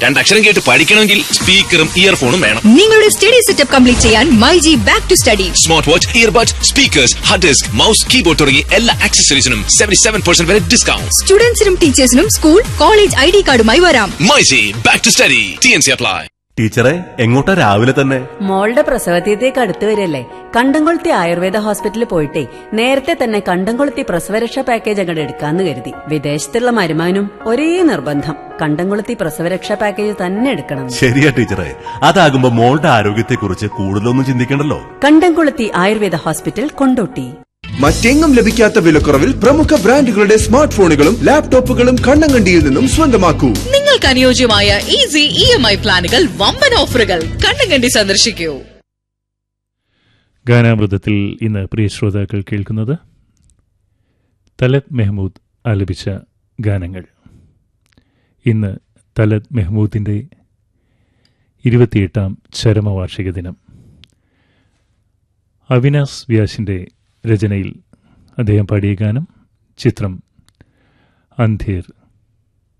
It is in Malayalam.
രണ്ടക്ഷരം കേട്ട് പഠിക്കണമെങ്കിൽ സ്പീക്കറും ഇയർഫോണും വേണം നിങ്ങളുടെ സ്റ്റഡി സെറ്റപ്പ് കംപ്ലീറ്റ് ചെയ്യാൻ myG back to study smart watch earbud speakers hard disk mouse keyboard തുടങ്ങി എല്ലാ ആക്സസറീസിനും സെവന്റി സെവൻ പെർസെന്റ് വരെ ഡിസ്കൗണ്ട് സ്റ്റുഡൻസിനും ടീച്ചേഴ്സിനും സ്കൂൾ കോളേജ് ഐ ഡി കാർഡുമായി വരാം മൈസി back to study T N C apply ടീച്ചറെ എങ്ങോട്ടാ രാവിലെ തന്നെ മോളുടെ പ്രസവതീയത്തേക്ക് അടുത്ത് വരില്ലേ കണ്ടംകൊളുത്തി ആയുർവേദ ഹോസ്പിറ്റലിൽ പോയിട്ടേ നേരത്തെ തന്നെ കണ്ടംകൊളുത്തി പ്രസവരക്ഷാ പാക്കേജ് അങ്ങോട്ട് എടുക്കാന്ന് കരുതി വിദേശത്തുള്ള മരുമാനും ഒരേ നിർബന്ധം കണ്ടംകൊളുത്തി പ്രസവരക്ഷാ പാക്കേജ് തന്നെ എടുക്കണം ശരിയാ ടീച്ചറെ അതാകുമ്പോ മോളുടെ ആരോഗ്യത്തെക്കുറിച്ച് കൂടുതലൊന്നും ചിന്തിക്കണ്ടല്ലോ കണ്ടംകൊളുത്തി ആയുർവേദ ഹോസ്പിറ്റൽ കൊണ്ടോട്ടി മറ്റെങ്ങും ലഭിക്കാത്ത വിലക്കുറവിൽ പ്രമുഖ ബ്രാൻഡുകളുടെ സ്മാർട്ട് ഫോണുകളും ലാപ്ടോപ്പുകളും കണ്ണങ്കണ്ടിയിൽ നിന്നും സ്വന്തമാക്കൂ നിങ്ങൾക്ക് അനുയോജ്യമായ ഈസി ഇ എം ഐ പ്ലാനുകൾ വമ്പൻ ഓഫറുകൾ കണ്ണുകണ്ടി സന്ദർശിക്കൂ ഗാനാമൃതത്തിൽ ഇന്ന് പ്രിയ ശ്രോതാക്കൾ കേൾക്കുന്നത് തലത് മെഹ്മൂദ് ആലപിച്ച ഗാനങ്ങൾ ഇന്ന് തലത് മെഹ്മൂദിൻ്റെ ഇരുപത്തിയെട്ടാം ചരമവാർഷിക ദിനം അവിനാസ് വ്യാസിൻ്റെ രചനയിൽ അദ്ദേഹം പാടിയ ഗാനം ചിത്രം അന്ധേർ